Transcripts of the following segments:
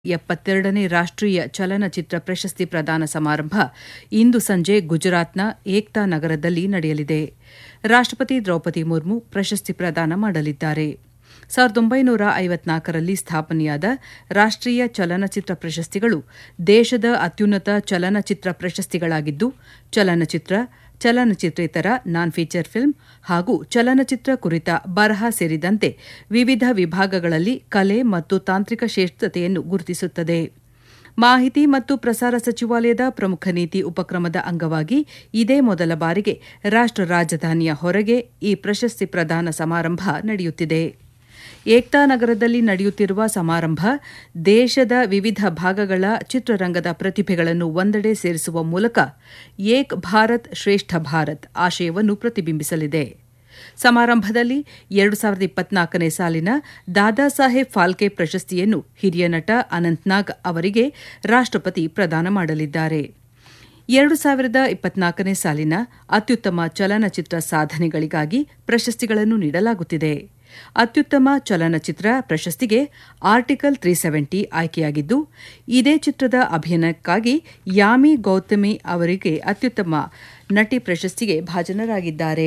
ಎಪ್ಪತ್ತೆರಡನೇ ರಾಷ್ಟ್ರೀಯ ಚಲನಚಿತ್ರ ಪ್ರಶಸ್ತಿ ಪ್ರದಾನ ಸಮಾರಂಭ ಇಂದು ಸಂಜೆ ಗುಜರಾತ್ನ ಏಕ್ತಾ ನಗರದಲ್ಲಿ ನಡೆಯಲಿದೆ ರಾಷ್ಟ್ರಪತಿ ದ್ರೌಪದಿ ಮುರ್ಮು ಪ್ರಶಸ್ತಿ ಪ್ರದಾನ ಮಾಡಲಿದ್ದಾರೆ ಸಾವಿರದ ಒಂಬೈನೂರ ಐವತ್ನಾಲ್ಕರಲ್ಲಿ ಸ್ಥಾಪನೆಯಾದ ರಾಷ್ಟ್ರೀಯ ಚಲನಚಿತ್ರ ಪ್ರಶಸ್ತಿಗಳು ದೇಶದ ಅತ್ಯುನ್ನತ ಚಲನಚಿತ್ರ ಪ್ರಶಸ್ತಿಗಳಾಗಿದ್ದು ಚಲನಚಿತ್ರ ಚಲನಚಿತ್ರೇತರ ನಾನ್ ಫೀಚರ್ ಫಿಲ್ಮ್ ಹಾಗೂ ಚಲನಚಿತ್ರ ಕುರಿತ ಬರಹ ಸೇರಿದಂತೆ ವಿವಿಧ ವಿಭಾಗಗಳಲ್ಲಿ ಕಲೆ ಮತ್ತು ತಾಂತ್ರಿಕ ಶ್ರೇಷ್ಠತೆಯನ್ನು ಗುರುತಿಸುತ್ತದೆ ಮಾಹಿತಿ ಮತ್ತು ಪ್ರಸಾರ ಸಚಿವಾಲಯದ ಪ್ರಮುಖ ನೀತಿ ಉಪಕ್ರಮದ ಅಂಗವಾಗಿ ಇದೇ ಮೊದಲ ಬಾರಿಗೆ ರಾಷ್ಟ್ರ ರಾಜಧಾನಿಯ ಹೊರಗೆ ಈ ಪ್ರಶಸ್ತಿ ಪ್ರದಾನ ಸಮಾರಂಭ ನಡೆಯುತ್ತಿದೆ ಏಕ್ತಾ ನಗರದಲ್ಲಿ ನಡೆಯುತ್ತಿರುವ ಸಮಾರಂಭ ದೇಶದ ವಿವಿಧ ಭಾಗಗಳ ಚಿತ್ರರಂಗದ ಪ್ರತಿಭೆಗಳನ್ನು ಒಂದೆಡೆ ಸೇರಿಸುವ ಮೂಲಕ ಏಕ್ ಭಾರತ್ ಶ್ರೇಷ್ಠ ಭಾರತ್ ಆಶಯವನ್ನು ಪ್ರತಿಬಿಂಬಿಸಲಿದೆ ಸಮಾರಂಭದಲ್ಲಿ ಎರಡು ಸಾವಿರದ ಇಪ್ಪತ್ನಾಲ್ಕನೇ ಸಾಲಿನ ದಾದಾ ಸಾಹೇಬ್ ಫಾಲ್ಕೆ ಪ್ರಶಸ್ತಿಯನ್ನು ಹಿರಿಯ ನಟ ಅನಂತ್ನಾಗ್ ಅವರಿಗೆ ರಾಷ್ಟ್ರಪತಿ ಪ್ರದಾನ ಮಾಡಲಿದ್ದಾರೆ ಎರಡು ಸಾವಿರದ ಇಪ್ಪತ್ನಾಲ್ಕನೇ ಸಾಲಿನ ಅತ್ಯುತ್ತಮ ಚಲನಚಿತ್ರ ಸಾಧನೆಗಳಿಗಾಗಿ ಪ್ರಶಸ್ತಿಗಳನ್ನು ನೀಡಲಾಗುತ್ತಿದೆ ಅತ್ಯುತ್ತಮ ಚಲನಚಿತ್ರ ಪ್ರಶಸ್ತಿಗೆ ಆರ್ಟಿಕಲ್ ತ್ರೀ ಸೆವೆಂಟಿ ಆಯ್ಕೆಯಾಗಿದ್ದು ಇದೇ ಚಿತ್ರದ ಅಭಿನಯಕ್ಕಾಗಿ ಯಾಮಿ ಗೌತಮಿ ಅವರಿಗೆ ಅತ್ಯುತ್ತಮ ನಟಿ ಪ್ರಶಸ್ತಿಗೆ ಭಾಜನರಾಗಿದ್ದಾರೆ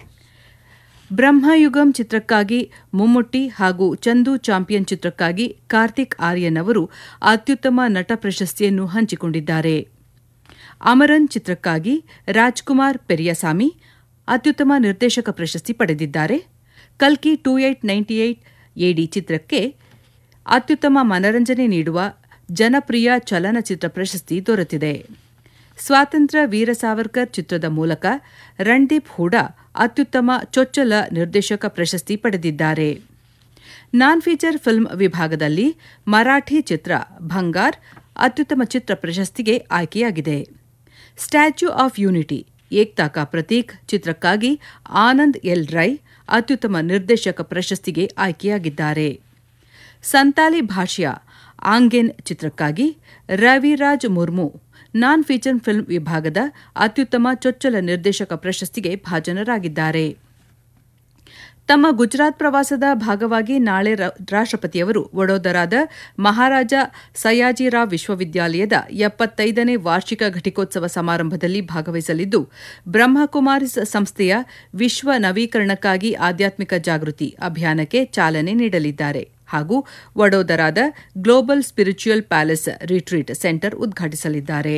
ಬ್ರಹ್ಮಯುಗಂ ಚಿತ್ರಕ್ಕಾಗಿ ಮುಮ್ಮುಟ್ಟಿ ಹಾಗೂ ಚಂದು ಚಾಂಪಿಯನ್ ಚಿತ್ರಕ್ಕಾಗಿ ಕಾರ್ತಿಕ್ ಆರ್ಯನ್ ಅವರು ಅತ್ಯುತ್ತಮ ನಟ ಪ್ರಶಸ್ತಿಯನ್ನು ಹಂಚಿಕೊಂಡಿದ್ದಾರೆ ಅಮರನ್ ಚಿತ್ರಕ್ಕಾಗಿ ರಾಜ್ಕುಮಾರ್ ಪೆರಿಯಸಾಮಿ ಅತ್ಯುತ್ತಮ ನಿರ್ದೇಶಕ ಪ್ರಶಸ್ತಿ ಪಡೆದಿದ್ದಾರೆ ಕಲ್ಕಿ ಟೂ ಏಟ್ ನೈಂಟಿ ಏಟ್ ಎಡಿ ಚಿತ್ರಕ್ಕೆ ಅತ್ಯುತ್ತಮ ಮನರಂಜನೆ ನೀಡುವ ಜನಪ್ರಿಯ ಚಲನಚಿತ್ರ ಪ್ರಶಸ್ತಿ ದೊರೆತಿದೆ ಸ್ವಾತಂತ್ರ್ಯ ವೀರ ಸಾವರ್ಕರ್ ಚಿತ್ರದ ಮೂಲಕ ರಣದೀಪ್ ಹೂಡಾ ಅತ್ಯುತ್ತಮ ಚೊಚ್ಚಲ ನಿರ್ದೇಶಕ ಪ್ರಶಸ್ತಿ ಪಡೆದಿದ್ದಾರೆ ನಾನ್ ಫೀಚರ್ ಫಿಲ್ಮ್ ವಿಭಾಗದಲ್ಲಿ ಮರಾಠಿ ಚಿತ್ರ ಭಂಗಾರ್ ಅತ್ಯುತ್ತಮ ಚಿತ್ರ ಪ್ರಶಸ್ತಿಗೆ ಆಯ್ಕೆಯಾಗಿದೆ ಸ್ಟ್ಯಾಚ್ಯೂ ಆಫ್ ಯೂನಿಟಿ ಏಕ್ತಾ ಕಾ ಪ್ರತೀಕ್ ಚಿತ್ರಕ್ಕಾಗಿ ಆನಂದ್ ಎಲ್ ರೈ ಅತ್ಯುತ್ತಮ ನಿರ್ದೇಶಕ ಪ್ರಶಸ್ತಿಗೆ ಆಯ್ಕೆಯಾಗಿದ್ದಾರೆ ಸಂತಾಲಿ ಭಾಷೆಯ ಆಂಗೆನ್ ಚಿತ್ರಕ್ಕಾಗಿ Raviraj Murmu non feature film ವಿಭಾಗದ ಅತ್ಯುತ್ತಮ ಚೊಚ್ಚಲ ನಿರ್ದೇಶಕ ಪ್ರಶಸ್ತಿಗೆ ಭಾಜನರಾಗಿದ್ದಾರೆ ತಮ್ಮ ಗುಜರಾತ್ ಪ್ರವಾಸದ ಭಾಗವಾಗಿ ನಾಳೆ ರಾಷ್ಟ್ರಪತಿಯವರು ವಡೋದರಾದ ಮಹಾರಾಜ ಸಯಾಜಿರಾವ್ ವಿಶ್ವವಿದ್ಯಾಲಯದ ಎಪ್ಪತ್ತೈದನೇ ವಾರ್ಷಿಕ ಘಟಿಕೋತ್ಸವ ಸಮಾರಂಭದಲ್ಲಿ ಭಾಗವಹಿಸಲಿದ್ದು ಬ್ರಹ್ಮಕುಮಾರಿಸ್ ಸಂಸ್ಥೆಯ ವಿಶ್ವ ನವೀಕರಣಕ್ಕಾಗಿ ಆಧ್ಯಾತ್ಮಿಕ ಜಾಗೃತಿ ಅಭಿಯಾನಕ್ಕೆ ಚಾಲನೆ ನೀಡಲಿದ್ದಾರೆ ಹಾಗೂ ವಡೋದರಾದ global spiritual palace retreat centre ಉದ್ಘಾಟಿಸಲಿದ್ದಾರೆ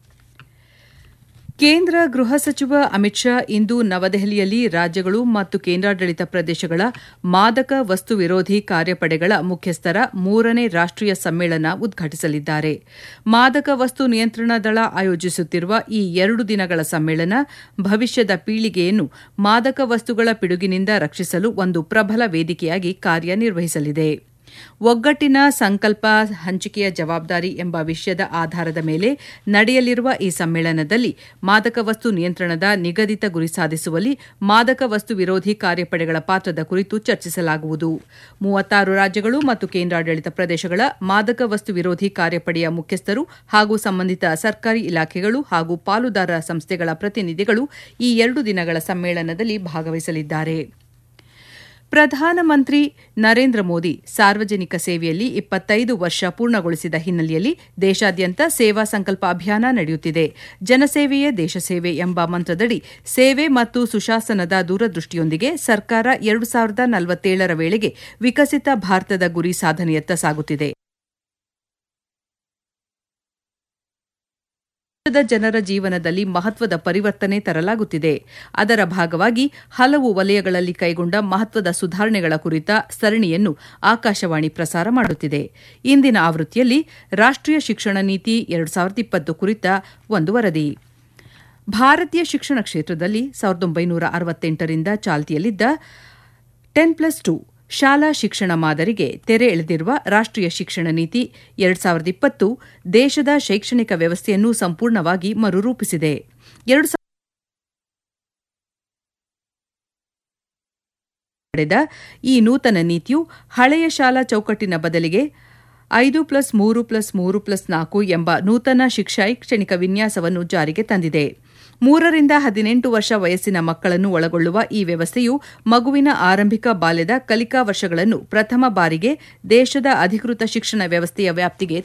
ಕೇಂದ್ರ ಗೃಹ ಸಚಿವ ಅಮಿತ್ ಶಾ ಇಂದು ನವದೆಹಲಿಯಲ್ಲಿ ರಾಜ್ಯಗಳು ಮತ್ತು ಕೇಂದ್ರಾಡಳಿತ ಪ್ರದೇಶಗಳ ಮಾದಕ ವಸ್ತು ವಿರೋಧಿ ಕಾರ್ಯಪಡೆಗಳ ಮುಖ್ಯಸ್ಥರ ಮೂರನೇ ರಾಷ್ಟ್ರೀಯ ಸಮ್ಮೇಳನ ಉದ್ಘಾಟಿಸಲಿದ್ದಾರೆ ಮಾದಕ ವಸ್ತು ನಿಯಂತ್ರಣ ದಳ ಆಯೋಜಿಸುತ್ತಿರುವ ಈ ಎರಡು ದಿನಗಳ ಸಮ್ಮೇಳನ ಭವಿಷ್ಯದ ಪೀಳಿಗೆಯನ್ನು ಮಾದಕ ವಸ್ತುಗಳ ಪಿಡುಗಿನಿಂದ ರಕ್ಷಿಸಲು ಒಂದು ಪ್ರಬಲ ವೇದಿಕೆಯಾಗಿ ಕಾರ್ಯನಿರ್ವಹಿಸಲಿದೆ ಒಗ್ಗಟ್ಟಿನ ಸಂಕಲ್ಪ ಹಂಚಿಕೆಯ ಜವಾಬ್ದಾರಿ ಎಂಬ ವಿಷಯದ ಆಧಾರದ ಮೇಲೆ ನಡೆಯಲಿರುವ ಈ ಸಮ್ಮೇಳನದಲ್ಲಿ ಮಾದಕ ವಸ್ತು ನಿಯಂತ್ರಣದ ನಿಗದಿತ ಗುರಿ ಸಾಧಿಸುವಲ್ಲಿ ಮಾದಕ ವಸ್ತು ವಿರೋಧಿ ಕಾರ್ಯಪಡೆಗಳ ಪಾತ್ರದ ಕುರಿತು ಚರ್ಚಿಸಲಾಗುವುದು ಮೂವತ್ತಾರು ರಾಜ್ಯಗಳು ಮತ್ತು ಕೇಂದ್ರಾಡಳಿತ ಪ್ರದೇಶಗಳ ಮಾದಕ ವಸ್ತು ವಿರೋಧಿ ಕಾರ್ಯಪಡೆಯ ಮುಖ್ಯಸ್ಥರು ಹಾಗೂ ಸಂಬಂಧಿತ ಸರ್ಕಾರಿ ಇಲಾಖೆಗಳು ಹಾಗೂ ಪಾಲುದಾರ ಸಂಸ್ಥೆಗಳ ಪ್ರತಿನಿಧಿಗಳು ಈ ಎರಡು ದಿನಗಳ ಸಮ್ಮೇಳನದಲ್ಲಿ ಭಾಗವಹಿಸಲಿದ್ದಾರೆ ಪ್ರಧಾನಮಂತ್ರಿ ನರೇಂದ್ರ ಮೋದಿ ಸಾರ್ವಜನಿಕ ಸೇವೆಯಲ್ಲಿ ಇಪ್ಪತ್ತೈದು ವರ್ಷ ಪೂರ್ಣಗೊಳಿಸಿದ ಹಿನ್ನೆಲೆಯಲ್ಲಿ ದೇಶಾದ್ಯಂತ ಸೇವಾ ಸಂಕಲ್ಪ ಅಭಿಯಾನ ನಡೆಯುತ್ತಿದೆ ಜನಸೇವೆಯೇ ದೇಶ ಸೇವೆ ಎಂಬ ಮಂತ್ರದಡಿ ಸೇವೆ ಮತ್ತು ಸುಶಾಸನದ ದೂರದೃಷ್ಟಿಯೊಂದಿಗೆ ಸರ್ಕಾರ ಎರಡು ಸಾವಿರದ ನಲವತ್ತೇಳರ ವೇಳೆಗೆ ವಿಕಸಿತ ಭಾರತದ ಗುರಿ ಸಾಧನೆಯತ್ತ ಸಾಗುತ್ತಿದೆ ಜನರ ಜೀವನದಲ್ಲಿ ಮಹತ್ವದ ಪರಿವರ್ತನೆ ತರಲಾಗುತ್ತಿದೆ ಅದರ ಭಾಗವಾಗಿ ಹಲವು ವಲಯಗಳಲ್ಲಿ ಕೈಗೊಂಡ ಮಹತ್ವದ ಸುಧಾರಣೆಗಳ ಕುರಿತ ಸರಣಿಯನ್ನು ಆಕಾಶವಾಣಿ ಪ್ರಸಾರ ಮಾಡುತ್ತಿದೆ ಇಂದಿನ ಆವೃತ್ತಿಯಲ್ಲಿ ರಾಷ್ಟ್ರೀಯ ಶಿಕ್ಷಣ ನೀತಿ ಎರಡು ಸಾವಿರದ ಇಪ್ಪತ್ತು ಕುರಿತ ಒಂದು ವರದಿ ಭಾರತೀಯ ಶಿಕ್ಷಣ ಕ್ಷೇತ್ರದಲ್ಲಿ ಸಾವಿರದ ಒಂಬೈನೂರ ಅರವತ್ತೆಂಟರಿಂದ ಚಾಲ್ತಿಯಲ್ಲಿದ್ದ ಟೆನ್ ಪ್ಲಸ್ ಟು ಶಾಲಾ ಶಿಕ್ಷಣ ಮಾದರಿಗೆ ತೆರೆ ಎಳೆದಿರುವ ರಾಷ್ಟ್ರೀಯ ಶಿಕ್ಷಣ ನೀತಿ ಎರಡು ಸಾವಿರದ ಇಪ್ಪತ್ತು ದೇಶದ ಶೈಕ್ಷಣಿಕ ವ್ಯವಸ್ಥೆಯನ್ನು ಸಂಪೂರ್ಣವಾಗಿ ಮರುರೂಪಿಸಿದೆ ಎರಡು ಪಡೆದ ಈ ನೂತನ ನೀತಿಯು ಹಳೆಯ ಶಾಲಾ ಚೌಕಟ್ಟಿನ ಬದಲಿಗೆ ಐದು ಪ್ಲಸ್ ಮೂರು ಪ್ಲಸ್ ಮೂರು ಪ್ಲಸ್ ನಾಲ್ಕು ಎಂಬ ನೂತನ ಶೈಕ್ಷಣಿಕ ವಿನ್ಯಾಸವನ್ನು ಜಾರಿಗೆ ತಂದಿದೆ ಮೂರರಿಂದ ಹದಿನೆಂಟು ವರ್ಷ ವಯಸ್ಸಿನ ಮಕ್ಕಳನ್ನು ಒಳಗೊಳ್ಳುವ ಈ ವ್ಯವಸ್ಥೆಯು ಮಗುವಿನ ಆರಂಭಿಕ ಬಾಲ್ಯದ ಕಲಿಕಾ ವರ್ಷಗಳನ್ನು ಪ್ರಥಮ ಬಾರಿಗೆ ದೇಶದ ಅಧಿಕೃತ ಶಿಕ್ಷಣ ವ್ಯವಸ್ಥೆಯ ವ್ಯಾಪ್ತಿಗೆ